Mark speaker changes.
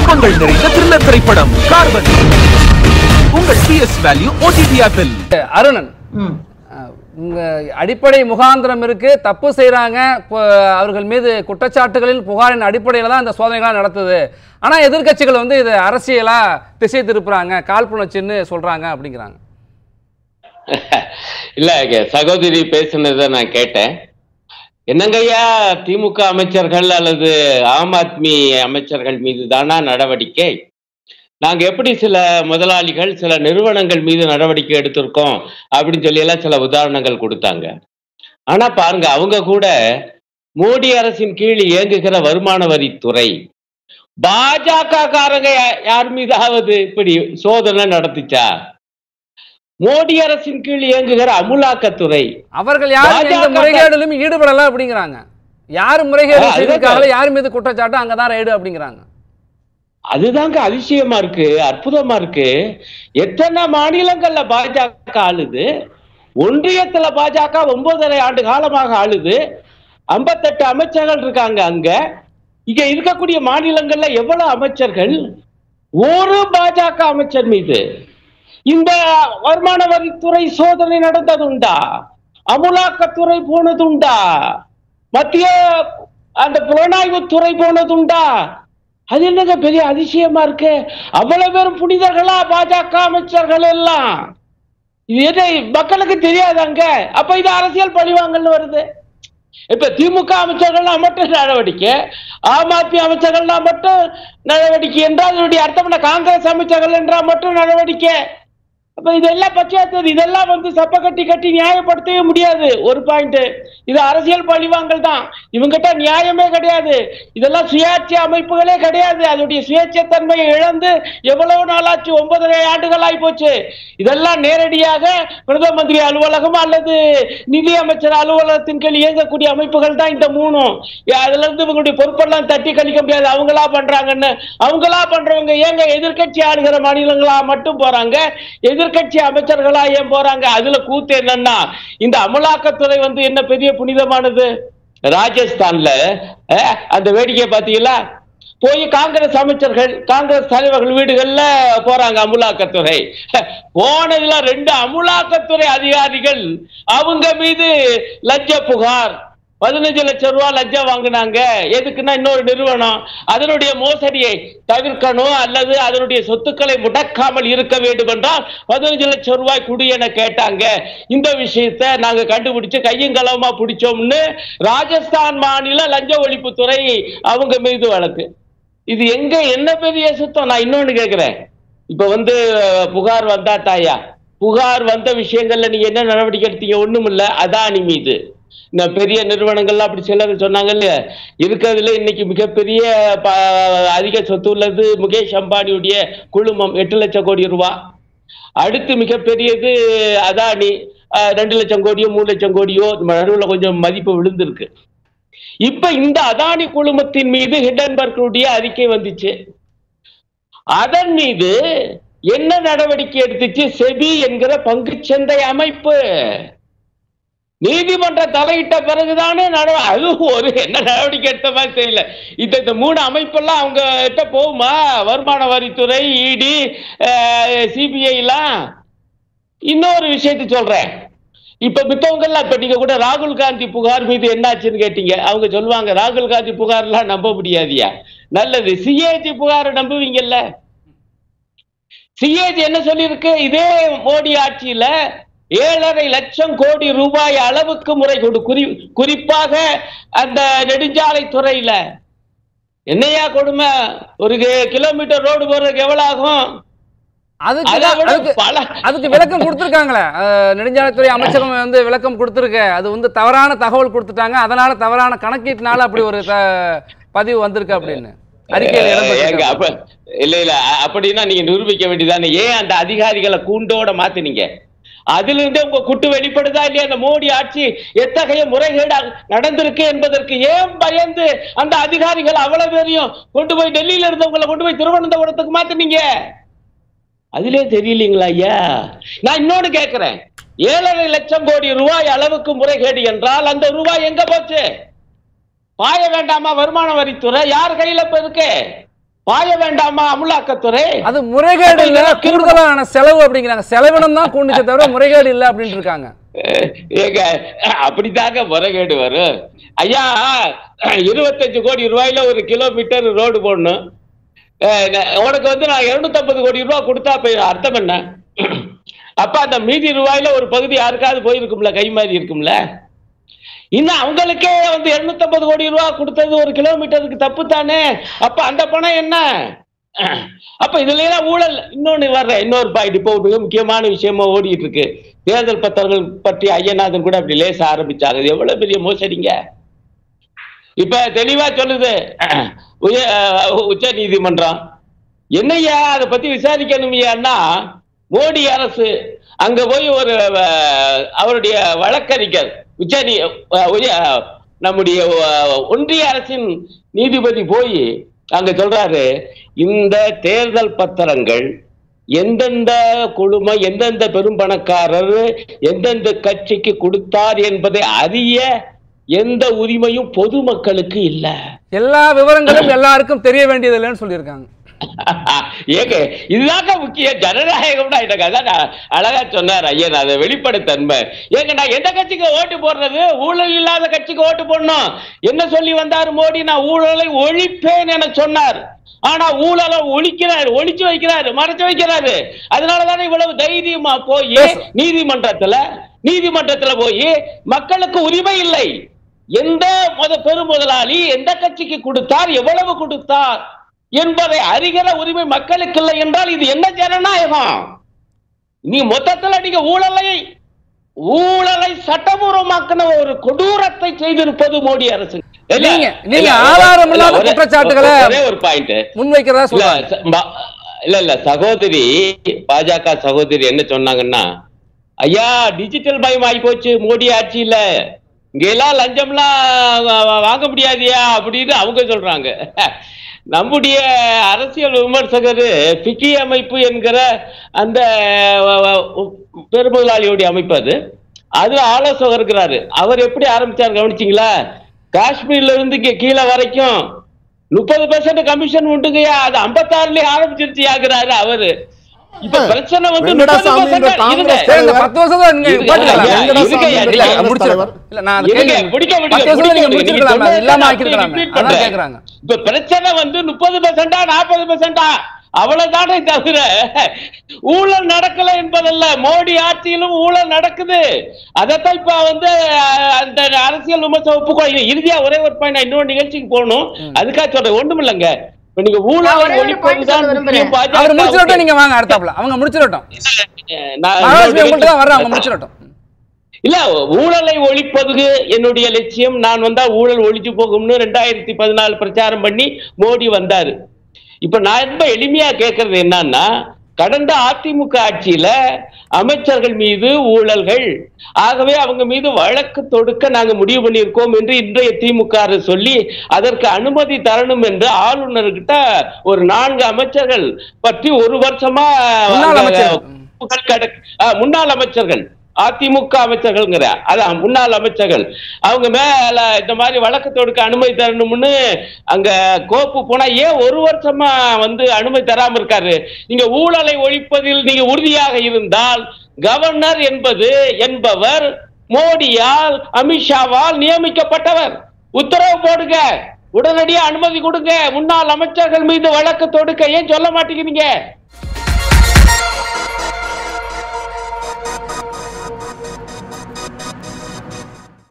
Speaker 1: குழப்பங்கள் நிறைந்த த்ரில்லர் திரைப்படம் கார்பன் உங்கள் பிஎஸ் வேல்யூ ஓடிடி ஆப்பில்
Speaker 2: அருணன் அஹ், உங்க அடிப்படை முகாந்திரம் இருக்கு தப்பு செய்றாங்க இப்போ அவர்கள் மீது குற்றச்சாட்டுகளின் புகாரின் அடிப்படையில் தான் இந்த சோதனைகள்லாம் நடத்துது ஆனா எதிர்க்கட்சிகள் வந்து இது அரசியலா திசை திருப்புறாங்க காழ்ப்புணர்ச்சின்னு சொல்றாங்க அப்படிங்கிறாங்க
Speaker 3: இல்ல இங்க சகோதரி பேசுனதை நான் கேட்டேன் என்னங்கய்யா திமுக அமைச்சர்கள் அல்லது ஆம் ஆத்மி அமைச்சர்கள் மீது தானா நடவடிக்கை நாங்க எப்படி சில முதலாளிகள் சில நிறுவனங்கள் மீது நடவடிக்கை எடுத்திருக்கோம் அப்படின்னு சொல்லி எல்லாம் சில உதாரணங்கள் கொடுத்தாங்க ஆனா பாருங்க அவங்க கூட மோடி அரசின் கீழ் இயங்குகிற வருமான வரித்துறை பாஜக காரங்க யா- யார் மீதாவது இப்படி சோதனை நடத்துச்சா மோடி அரசின் கீழ் இயங்குகிற அமுலாக்கத்துறை
Speaker 2: அவர்கள் யாரும் எந்த
Speaker 3: பாஜக
Speaker 2: முறைகேடிலும் ஈடுபடல அப்படிங்கிறாங்க யார் முறைகேடு
Speaker 3: ஆ, அதுதான்
Speaker 2: செய்திருக்காங்களோ யார் மீது குற்றச்சாட்டு அங்கதான் ரைடு அப்படிங்கிறாங்க
Speaker 3: அதுதாங்க அதிசயமா இருக்கு அற்புதமா இருக்கு எத்தனை மாநிலங்கள்ல பாஜக ஆளுது ஒன்றியத்துல பாஜக ஒன்பதரை ஆண்டு காலமாக ஆளுது ஐம்பத்தெட்டு அமைச்சர்கள் இருக்காங்க அங்க இங்க இருக்கக்கூடிய மாநிலங்கள்ல எவ்வளவு அமைச்சர்கள் ஒரு பாஜக அமைச்சர் மீது இந்த வருமான வரித்துறை சோதனை நடந்ததுண்டா அமுலாக்கத்துறை போனதுண்டா மத்திய அந்த புலனாய்வுத்துறை போனதுண்டா அது என்னங்க பெரிய அதிசயமா இருக்கு அவ்வளவு பேரும் புனிதர்களா பாஜக அமைச்சர்கள் எல்லாம் இது என்ன மக்களுக்கு தெரியாதாங்க அப்ப இது அரசியல் பழிவாங்கல்னு வருது இப்ப திமுக அமைச்சர்கள்னா மட்டும் நடவடிக்கை ஆம் ஆத்மி அமைச்சர்கள்னா மட்டும் நடவடிக்கை என்றால் இதனுடைய அர்த்தம் என்ன காங்கிரஸ் அமைச்சர்கள் என்றால் மட்டும் நடவடிக்கை அப்ப இதெல்லாம் பச்சாத்தது இதெல்லாம் வந்து சப்ப கட்டி கட்டி நியாயப்படுத்தவே முடியாது ஒரு பாயிண்ட் இது அரசியல் பழிவாங்கல் தான் இவங்கிட்ட நியாயமே கிடையாது இதெல்லாம் சுயாட்சி அமைப்புகளே கிடையாது அதனுடைய சுயேட்சைத்தன்மையை இழந்து எவ்வளவு நாளாச்சு ஒன்பதரை ஆண்டுகள் ஆகி போச்சு இதெல்லாம் நேரடியாக பிரதம மந்திரி அலுவலகம் அல்லது நிதி அமைச்சர் அலுவலகத்தின் கீழ் இயங்கக்கூடிய அமைப்புகள் தான் இந்த மூணும் ஏ, அதுல இருந்து இவங்களுடைய பொறுப்பெல்லாம் தட்டி கழிக்க முடியாது அவங்களா பண்றாங்கன்னு அவங்களா பண்றவங்க ஏங்க எதிர்க்கட்சி ஆளுகிற மாநிலங்களா மட்டும் போறாங்க எதிர்க்கட்சி அமைச்சர்களா ஏன் போறாங்க அதுல கூத்து என்னன்னா இந்த அமலாக்கத்துறை வந்து என்ன பெரிய புனிதமானது ராஜஸ்தான்ல அஹ், அந்த வேடிக்கை பாத்தீங்களா போய் காங்கிரஸ் அமைச்சர்கள் காங்கிரஸ் தலைவர்கள் வீடுகள்ல போறாங்க அமுலாக்கத்துறை போனதுல ரெண்டு அமுலாக்கத்துறை அதிகாரிகள் அவங்க மீது லஞ்ச புகார் பதினஞ்சு லட்சம் ரூபாய் லஞ்சம் வாங்கினாங்க எதுக்குன்னா இன்னொரு நிறுவனம் அதனுடைய மோசடியை தவிர்க்கணும் அல்லது அதனுடைய சொத்துக்களை முடக்காமல் இருக்க வேண்டும் என்றால் பதினஞ்சு லட்சம் ரூபாய் குடு என கேட்டாங்க இந்த விஷயத்தை நாங்க கண்டுபிடிச்சு கையும் களவுமா பிடிச்சோம்னு ராஜஸ்தான் மாநில லஞ்ச ஒழிப்புத்துறை அவங்க மீது வழக்கு இது எங்க என்ன பெரிய சுத்தம் நான் இன்னொன்னு கேக்குறேன் இப்ப வந்து அஹ், புகார் வந்தா தாயா புகார் வந்த விஷயங்கள்ல நீங்க என்ன நடவடிக்கை எடுத்தீங்க ஒண்ணும் இல்ல அதானி மீது இந்த பெரிய நிறுவனங்கள்லாம் அப்படி சிலர் சொன்னாங்க இல்லையா இருக்கிறதுல இன்னைக்கு மிகப்பெரிய ப- அதிக சொத்து உள்ளது முகேஷ் அம்பானியுடைய குழுமம் எட்டு லட்சம் கோடி ரூபாய் அடுத்து மிகப்பெரியது அதானி அஹ், ரெண்டு லட்சம் கோடியோ மூணு லட்சம் கோடியோ நடுவில் கொஞ்சம் மதிப்பு விழுந்திருக்கு இப்ப இந்த அதானி குழுமத்தின் மீது ஹிண்டன்பர்க்குடைய அறிக்கை வந்துச்சு அதன் மீது என்ன நடவடிக்கை எடுத்துச்சு செபி என்கிற பங்குச்சந்தை அமைப்பு நீதிமன்ற தலையிட்ட பிறகுதானே நட- அது ஒரு என்ன நடவடிக்கை எடுத்த மாதிரி தெரியல இந்த இந்த மூணு அமைப்பெல்லாம் அவங்க கிட்ட போகுமா வருமான வரித்துறை இடி சிபிஐ எல்லாம் இன்னொரு விஷயத்தை சொல்றேன் இப்ப மித்தவங்கெல்லாம் இப்ப நீங்க கூட ராகுல் காந்தி புகார் மீது என்னாச்சுன்னு கேட்டீங்க அவங்க சொல்லுவாங்க ராகுல் காந்தி புகார்லாம் நம்ப முடியாதியா நல்லது சிஏஜி புகாரை நம்புவீங்கல்ல சிஏஜி என்ன சொல்லியிருக்கு இதே மோடி ஆட்சியில ஏழரை லட்சம் கோடி ரூபாய் அளவுக்கு முறை கொடு குறி குறிப்பாக அந்த நெடுஞ்சாலை துறையில என்னையா கொடுமை ஒரு கி- கிலோமீட்டர் ரோடு போறதுக்கு எவ்வளவு ஆகும்
Speaker 2: அதுக்கு
Speaker 3: அதை
Speaker 2: தான்-
Speaker 3: விட
Speaker 2: அதுக்கு
Speaker 3: பல
Speaker 2: அதுக்கு விளக்கம் கொடுத்துருக்காங்களே அஹ், நெடுஞ்சாலைத்துறை அமைச்சகம் வந்து விளக்கம் கொடுத்துருக்கு அது வந்து தவறான தகவல் கொடுத்துட்டாங்க அதனால தவறான கணக்கீட்டினால அப்படி ஒரு த- பதிவு வந்திருக்கு அப்படின்னு அறிக்கையில்
Speaker 3: ஏங்க,
Speaker 2: இடம்பெற்றிருக்கு
Speaker 3: அப்ப இல்ல இல்ல அ- அப்படின்னா நீங்க நிரூபிக்க வேண்டியதானே ஏன் அந்த அதிகாரிகளை கூண்டோட மாத்தினீங்க அதுல இருந்து உங்க குட்டு வெளிப்படுதா இல்லையா அந்த மோடி ஆட்சி எத்தகைய முறைகேடு நடந்திருக்கு என்பதற்கு ஏன் பயந்து அந்த அதிகாரிகள் அவ்வளவு பேரையும் கொண்டு போய் டெல்லியில இருந்தவங்களை கொண்டு போய் திருவனந்தபுரத்துக்கு மாத்தினீங்க அதிலே தெரியலீங்களா ஐயா நான் இன்னொன்னு கேட்கிறேன் ஏழரை லட்சம் கோடி ரூபாய் அளவுக்கு முறைகேடு என்றால் அந்த ரூபாய் எங்க போச்சு பாய வேண்டாமா வருமான வரித்துறை யார் கையில இப்ப இருக்கு பாய வேண்டாமா அமலாக்கத்துறை
Speaker 2: அது முறைகேடு இல்ல கூடுதலான செலவு அப்படிங்கிறாங்க செலவினம் தான் கூண்டுச்சே தவிர முறைகேடு இல்ல அப்படின்ட்டு இருக்காங்க
Speaker 3: அஹ் ஏங்க அப்படித்தாங்க முறைகேடு வரும் ஐயா இருபத்தஞ்சு கோடி ரூபாயில ஒரு கிலோமீட்டர் ரோடு போடணும் அஹ் ந- உனக்கு வந்து நான் 250 கோடி ரூபாய் கொடுத்தா இப்ப அர்த்தம் என்ன அப்ப அந்த மீதி ரூபாயில ஒரு பகுதி யாருக்காவது போயிருக்கும்ல கை மாறி இருக்கும்ல இன்னும் அவங்களுக்கே வந்து 250 கோடி ரூபாய் கொடுத்தது ஒரு கிலோமீட்டருக்கு தப்பு தானே அப்ப அந்த பணம் என்ன அப்ப இதுல எல்லாம் ஊழல் இன்னொன்னு வர்ற இன்னொரு பாயிண்ட் இப்போ ஒரு மிக முக்கியமான விஷயமா ஓடிட்டு இருக்கு தேர்தல் பத்திரங்கள் பற்றி ஐயநாதன் கூட அப்படி லேச ஆரம்பிச்சாங்க இது எவ்வளவு பெரிய மோசடிங்க இப்ப தெளிவா சொல்லுது உய- உச்ச நீதிமன்றம் என்னய்யா அதை பத்தி விசாரிக்கணுமையான்னா மோடி அரசு அங்க போய் ஒரு அஹ், அவருடைய வழக்கறிஞர் உச்ச நீ- அஹ், உய- நம்முடைய அஹ், ஒன்றிய அரசின் நீதிபதி போய் அங்க சொல்றாரு இந்த தேர்தல் பத்திரங்கள் எந்தெந்த குழும எந்தெந்த பெரும் பணக்காரர் எந்தெந்த கட்சிக்கு கொடுத்தார் என்பதை அறிய எந்த உரிமையும் பொதுமக்களுக்கு இல்ல
Speaker 2: எல்லா விவரங்களும் எல்லாருக்கும் தெரிய வேண்டியது இல்லைன்னு சொல்லியிருக்காங்க
Speaker 3: ஏங்க இதுதாங்க முக்கிய ஜனநாயகம்னா எனக்கு அதான் நான் அழகா சொன்னார் ஐயன் அதை வெளிப்படைத்தன்மை ஏங்க நான் எந்த கட்சிக்கு ஓட்டு போடுறது ஊழல் இல்லாத கட்சிக்கு ஓட்டு போடணும் என்ன சொல்லி வந்தார் மோடி நான் ஊழலை ஒழிப்பேன் என சொன்னார் ஆனா ஊழலை ஒழிக்கிறார் ஒழிச்சு வைக்கிறாரு மறைச்சு வைக்கிறாரு அதனாலதானே இவ்வளவு தைரியமா போய் நீதிமன்றத்துல நீதிமன்றத்துல போய் மக்களுக்கு உரிமை இல்லை எந்த முத பெரு முதலாளி எந்த கட்சிக்கு கொடுத்தார் எவ்வளவு கொடுத்தார் என்பதை அறிகிற உரிமை மக்களுக்கு இல்லை என்றால் இது என்ன ஜனநாயகம் நீ மொத்தத்துல நீங்க ஊழலை ஊழலை சட்டபூர்வமாக்கின ஒரு கொடூரத்தை செய்திருப்பது மோடி அரசு இல்ல,
Speaker 2: நீங்க- நீங்க
Speaker 3: இல்ல,
Speaker 2: ஆதாரம் இல்லாத
Speaker 3: ஒரே-
Speaker 2: குற்றச்சாட்டுகளை
Speaker 3: ஒரே ஒரு பாயிண்ட்
Speaker 2: முன்வைக்கிறதா
Speaker 3: இல்ல
Speaker 2: சொல்றாங்க
Speaker 3: ச- பா- இல்ல இல்ல சகோதரி பாஜக சகோதரி என்ன சொன்னாங்கன்னா ஐயா டிஜிட்டல் பயம் ஆகி போச்சு மோடி ஆட்சியில இங்க எல்லாம் லஞ்சம்லாம் வா- வா- வாங்க முடியாதியா அப்படின்னு அவங்க சொல்றாங்க நம்முடைய அரசியல் விமர்சகர் பிக்கி அமைப்பு என்கிற அந்த வ- வ- பெருமுதலாளியுடைய அமைப்பு அது அதுல ஆலோசகர் இருக்கிறாரு அவர் எப்படி ஆரம்பிச்சார் கவனிச்சீங்களா காஷ்மீர்ல இருந்து இங்க கீழே வரைக்கும் முப்பது பெர்சன்ட் கமிஷன் உண்டுங்கய்யா அது ஐம்பத்தாறுலயே ஆரம்பிச்சிருச்சு ஆகுறாரு அவரு இப்ப பிரச்சனை வந்து
Speaker 4: வெங்கடாசாமி
Speaker 3: 30%
Speaker 4: என்ற
Speaker 3: இருங்க.
Speaker 4: காங்கிரஸ்
Speaker 2: சரி, இந்த பத்து வருஷம் தான் நீங்க
Speaker 3: இருங்க,
Speaker 2: பாத்துக்கலாம்.
Speaker 3: ஐயா,
Speaker 4: வெங்கடாசாமி
Speaker 3: இருங்க,
Speaker 4: என்ற
Speaker 3: இல்ல,
Speaker 4: காங்கிரஸ்
Speaker 2: முடிச்சிருக்கேன்.
Speaker 4: தலைவர்.
Speaker 2: இல்ல, நான் அதை
Speaker 3: இருங்க,
Speaker 2: கேட்கிறேன்.
Speaker 3: பிடிக்க விடுங்க,
Speaker 2: பத்து வருஷம்
Speaker 3: பிடிக்க
Speaker 2: நீங்க
Speaker 3: விடுங்க. நீங்க
Speaker 2: முடிச்சிருக்கலாமே, அது
Speaker 3: சொன்னதை
Speaker 2: இல்லாம
Speaker 3: நான்
Speaker 2: ஆக்கியிருக்கலாமே.
Speaker 3: repeat
Speaker 2: அதான்
Speaker 3: பண்றேன்.
Speaker 2: கேக்குறாங்க.
Speaker 3: இப்ப பிரச்சனை வந்து முப்பது பெர்சென்டா நாற்பது பெர்சென்டா அவ்வளவுதானே தவிர ஊழல் நடக்கல என்பதல்ல மோடி ஆட்சியிலும் ஊழல் நடக்குது அதைத்தான் இப்ப வந்து அஹ், அந்த அரசியல் விமர்சனம் ஒப்புக்கொள்ள இறுதியா ஒரே ஒரு பாயிண்ட் இன்னொரு நிகழ்ச்சிக்கு போகணும் அதுக்காக சொல்றேன் ஒண்ணும் இல்லைங்க இப்ப நீங்க
Speaker 5: நான்
Speaker 3: ஊழல்
Speaker 5: ஒரே ஒரு point
Speaker 3: ஒழிப்பதுதான்
Speaker 5: சொல்ல விரும்புறேன்.
Speaker 3: முக்கியம்
Speaker 2: அவர் முடிச்சிடட்டும்
Speaker 3: பாஜக
Speaker 2: நீங்க வாங்க அடுத்தாப்புல அவங்க முடிச்சிடட்டும்
Speaker 3: நான்
Speaker 2: மகாலட்சுமி
Speaker 3: இன்னொரு
Speaker 2: உங்கள்ட்ட தான் வர்றாங்க அவங்க
Speaker 3: நிகழ்ச்சி-
Speaker 2: முடிச்சிடட்டும்
Speaker 3: இல்ல ஊழலை ஒழிப்பது என்னுடைய லட்சியம் நான் வந்தா ஊழல் ஒழிச்சு போகும்னு ரெண்டாயிரத்தி பதினாலு பிரச்சாரம் பண்ணி மோடி வந்தாரு இப்ப நான் ரொம்ப எளிமையா கேட்கறது என்னன்னா கடந்த அதிமுக ஆட்சியில அமைச்சர்கள் மீது ஊழல்கள் ஆகவே அவங்க மீது வழக்கு தொடுக்க நாங்க முடிவு பண்ணியிருக்கோம் என்று இன்றைய திமுக அரசு சொல்லி அதற்கு அனுமதி தரணும் என்று ஆளுநர்கிட்ட ஒரு நான்கு அமைச்சர்கள் பற்றி ஒரு வருஷமா
Speaker 2: முன்னாள்
Speaker 3: அங்க
Speaker 2: அமைச்சர்கள்.
Speaker 3: புகார் கடக்- ஆ, முன்னாள் அமைச்சர்கள் அதிமுக அமைச்சர்கள்ங்கிற அதான் முன்னாள் அமைச்சர்கள் அவங்க மேல இந்த மாதிரி வழக்கு தொடுக்க அனுமதி தரணும்னு அங்க கோப்பு போனா ஏன் ஒரு வருஷமா வந்து அனுமதி தராம இருக்காரு நீங்க ஊழலை ஒழிப்பதில் நீங்க உறுதியாக இருந்தால் கவர்னர் என்பது என்பவர் மோடியால் அமித்ஷாவால் நியமிக்கப்பட்டவர் உத்தரவு போடுங்க உடனடியா அனுமதி கொடுங்க முன்னாள் அமைச்சர்கள் மீது வழக்கு தொடுக்க ஏன் சொல்ல மாட்டேங்கிறீங்க